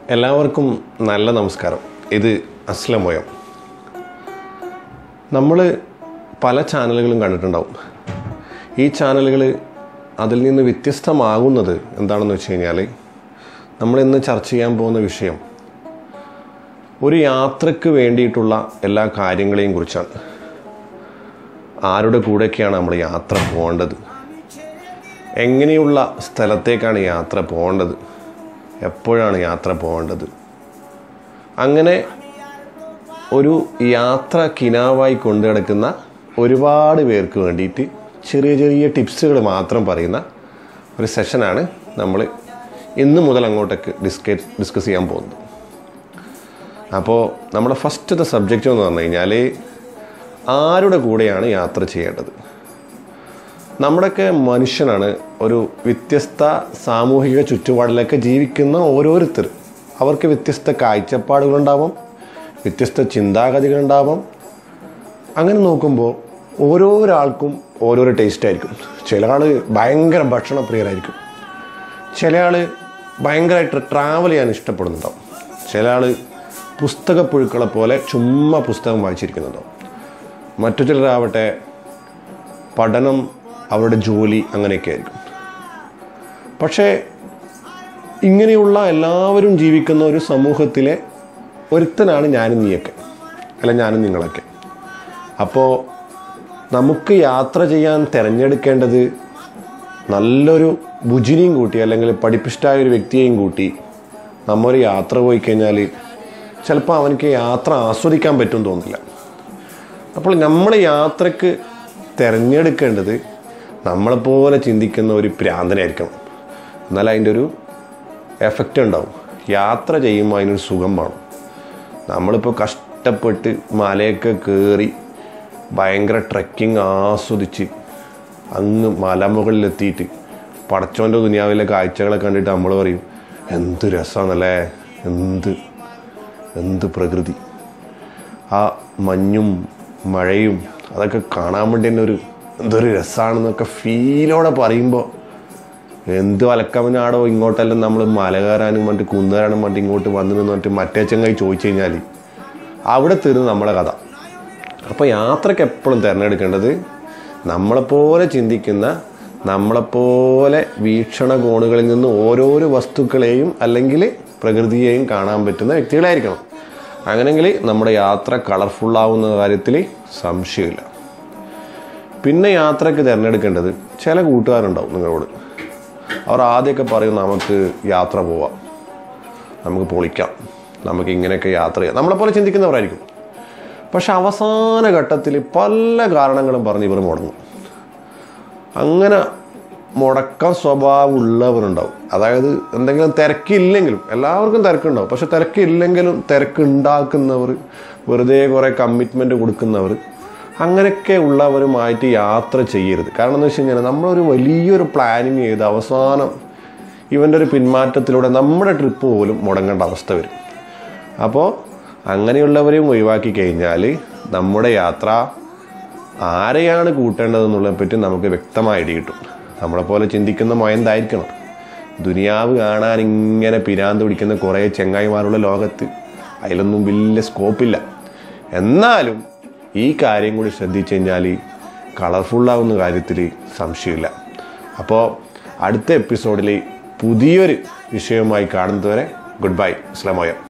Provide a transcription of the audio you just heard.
എല്ലാവർക്കും നല്ല നമസ്കാരം ഇത് അസ്ലമോയം നമ്മൾ പല ചാനലുകളും കണ്ടിട്ടുണ്ടാവും ഈ ചാനലുകൾ അതിൽ നിന്ന് വ്യത്യസ്തമാകുന്നത് എന്താണെന്ന് വെച്ച് കഴിഞ്ഞാൽ നമ്മൾ ഇന്ന് ചർച്ച ചെയ്യാൻ പോകുന്ന വിഷയം ഒരു യാത്രയ്ക്ക് വേണ്ടിയിട്ടുള്ള എല്ലാ കാര്യങ്ങളെയും കുറിച്ചാണ് ആരുടെ കൂടെയൊക്കെയാണ് നമ്മൾ യാത്ര പോകേണ്ടത് എങ്ങനെയുള്ള സ്ഥലത്തേക്കാണ് യാത്ര പോകേണ്ടത് എപ്പോഴാണ് യാത്ര പോകേണ്ടത് അങ്ങനെ ഒരു യാത്ര കിനാവായി കൊണ്ടു കിടക്കുന്ന ഒരുപാട് പേർക്ക് വേണ്ടിയിട്ട് ചെറിയ ചെറിയ ടിപ്സുകൾ മാത്രം പറയുന്ന ഒരു സെഷനാണ് നമ്മൾ ഇന്ന് മുതൽ അങ്ങോട്ടേക്ക് ഡിസ്കസ് ഡിസ്കസ് ചെയ്യാൻ പോകുന്നത് അപ്പോൾ നമ്മുടെ ഫസ്റ്റത്തെ സബ്ജക്റ്റ് എന്ന് പറഞ്ഞു കഴിഞ്ഞാൽ ആരുടെ കൂടെയാണ് യാത്ര ചെയ്യേണ്ടത് നമ്മുടെയൊക്കെ മനുഷ്യനാണ് ഒരു വ്യത്യസ്ത സാമൂഹിക ചുറ്റുപാടിലൊക്കെ ജീവിക്കുന്ന ഓരോരുത്തർ അവർക്ക് വ്യത്യസ്ത കാഴ്ചപ്പാടുകളുണ്ടാവാം വ്യത്യസ്ത ചിന്താഗതികളുണ്ടാവാം അങ്ങനെ നോക്കുമ്പോൾ ഓരോരാൾക്കും ഓരോരോ ടേസ്റ്റ് ആയിരിക്കും ചില ആൾ ഭയങ്കര ഭക്ഷണപ്രിയരായിരിക്കും ചില ആൾ ഭയങ്കരമായിട്ട് ട്രാവൽ ചെയ്യാൻ ഇഷ്ടപ്പെടുന്നുണ്ടാവും ചില ആൾ പുസ്തകപ്പുഴുക്കളെ പോലെ ചുമ്മാ പുസ്തകം വായിച്ചിരിക്കുന്നുണ്ടാവും മറ്റു ചിലരാവട്ടെ പഠനം അവരുടെ ജോലി അങ്ങനെയൊക്കെ ആയിരിക്കും പക്ഷേ ഇങ്ങനെയുള്ള എല്ലാവരും ജീവിക്കുന്ന ഒരു സമൂഹത്തിലെ ഒരുത്തനാണ് ഞാനും നീയൊക്കെ അല്ല ഞാനും നിങ്ങളൊക്കെ അപ്പോൾ നമുക്ക് യാത്ര ചെയ്യാൻ തിരഞ്ഞെടുക്കേണ്ടത് നല്ലൊരു ബുജിനിയും കൂട്ടി അല്ലെങ്കിൽ പഠിപ്പിഷ്ടായ ഒരു വ്യക്തിയെയും കൂട്ടി നമ്മൊരു യാത്ര പോയി കഴിഞ്ഞാൽ ചിലപ്പോൾ അവനക്ക് യാത്ര ആസ്വദിക്കാൻ പറ്റും തോന്നില്ല അപ്പോൾ നമ്മൾ യാത്രക്ക് തിരഞ്ഞെടുക്കേണ്ടത് നമ്മളെപ്പോലെ ചിന്തിക്കുന്ന ഒരു പ്രാന്തനായിരിക്കണം എന്നാൽ അതിൻ്റെ ഒരു എഫക്റ്റ് ഉണ്ടാവും യാത്ര ചെയ്യുമ്പോൾ അതിനൊരു സുഖം വേണം നമ്മളിപ്പോൾ കഷ്ടപ്പെട്ട് മലയൊക്കെ കയറി ഭയങ്കര ട്രക്കിംഗ് ആസ്വദിച്ച് അങ്ങ് മലമുകളിലെത്തിയിട്ട് പടച്ചോൻ്റെ ദുനിയാവിലെ കാഴ്ചകളെ കണ്ടിട്ട് നമ്മൾ പറയും എന്ത് രസമാണല്ലേ എന്ത് എന്ത് പ്രകൃതി ആ മഞ്ഞും മഴയും അതൊക്കെ കാണാൻ വേണ്ടി തന്നെ ഒരു എന്തൊരു രസമാണെന്നൊക്കെ ഫീലോടെ പറയുമ്പോൾ എന്ത് വലക്കവനാടോ ഇങ്ങോട്ടെല്ലാം നമ്മൾ മല കയറാനും മറ്റു കുന്നേറാനും മറ്റു ഇങ്ങോട്ട് വന്നു നിന്ന് മറ്റു മറ്റേ ചങ്ങായി ചോദിച്ചു കഴിഞ്ഞാൽ അവിടെ തീർന്ന് നമ്മളെ കഥ അപ്പോൾ യാത്രയ്ക്ക് എപ്പോഴും തിരഞ്ഞെടുക്കേണ്ടത് നമ്മളെപ്പോലെ ചിന്തിക്കുന്ന നമ്മളെപ്പോലെ വീക്ഷണകോണുകളിൽ നിന്ന് ഓരോരോ വസ്തുക്കളെയും അല്ലെങ്കിൽ പ്രകൃതിയെയും കാണാൻ പറ്റുന്ന വ്യക്തികളായിരിക്കണം അങ്ങനെങ്കിൽ നമ്മുടെ യാത്ര കളർഫുള്ളാവുന്ന കാര്യത്തിൽ സംശയമില്ല പിന്നെ യാത്രയ്ക്ക് തിരഞ്ഞെടുക്കേണ്ടത് ചില കൂട്ടുകാരുണ്ടാവും നിങ്ങളോട് അവർ ആദ്യമൊക്കെ പറയും നമുക്ക് യാത്ര പോവാം നമുക്ക് പൊളിക്കാം നമുക്ക് ഇങ്ങനെയൊക്കെ യാത്ര ചെയ്യാം നമ്മളെപ്പോലെ ചിന്തിക്കുന്നവരായിരിക്കും പക്ഷെ അവസാന ഘട്ടത്തിൽ പല കാരണങ്ങളും പറഞ്ഞ് ഇവർ മുടങ്ങും അങ്ങനെ മുടക്കം സ്വഭാവമുള്ളവരുണ്ടാവും അതായത് എന്തെങ്കിലും തിരക്കില്ലെങ്കിലും എല്ലാവർക്കും തിരക്കുണ്ടാവും പക്ഷെ തിരക്കില്ലെങ്കിലും തിരക്കുണ്ടാക്കുന്നവർ വെറുതെ കുറേ കമ്മിറ്റ്മെൻറ്റ് കൊടുക്കുന്നവർ അങ്ങനെയൊക്കെ ഉള്ളവരുമായിട്ട് യാത്ര ചെയ്യരുത് കാരണം എന്ന് വെച്ച് കഴിഞ്ഞാൽ നമ്മളൊരു വലിയൊരു പ്ലാനിങ് ചെയ്ത് അവസാനം ഇവൻ്റെ ഒരു പിന്മാറ്റത്തിലൂടെ നമ്മുടെ ട്രിപ്പ് പോലും മുടങ്ങേണ്ട അവസ്ഥ വരും അപ്പോൾ അങ്ങനെയുള്ളവരെയും ഒഴിവാക്കി കഴിഞ്ഞാൽ നമ്മുടെ യാത്ര ആരെയാണ് കൂട്ടേണ്ടതെന്നുള്ളതിനെ പറ്റി നമുക്ക് വ്യക്തമായ ഐഡിയ കിട്ടും നമ്മളെപ്പോലെ ചിന്തിക്കുന്ന മയന്തായിരിക്കണം ദുനിയാവ് കാണാൻ ഇങ്ങനെ പിരാന്ത് പിടിക്കുന്ന കുറേ ചെങ്ങായിമാരുള്ള ലോകത്ത് അതിലൊന്നും വലിയ സ്കോപ്പില്ല എന്നാലും ഈ കാര്യം കൂടി ശ്രദ്ധിച്ചു കഴിഞ്ഞാൽ കളർഫുള്ളാവുന്ന കാര്യത്തിൽ സംശയമില്ല അപ്പോൾ അടുത്ത എപ്പിസോഡിൽ പുതിയൊരു വിഷയവുമായി കാണുന്നതുവരെ ഗുഡ് ബൈ ഇസ്ലാമോയം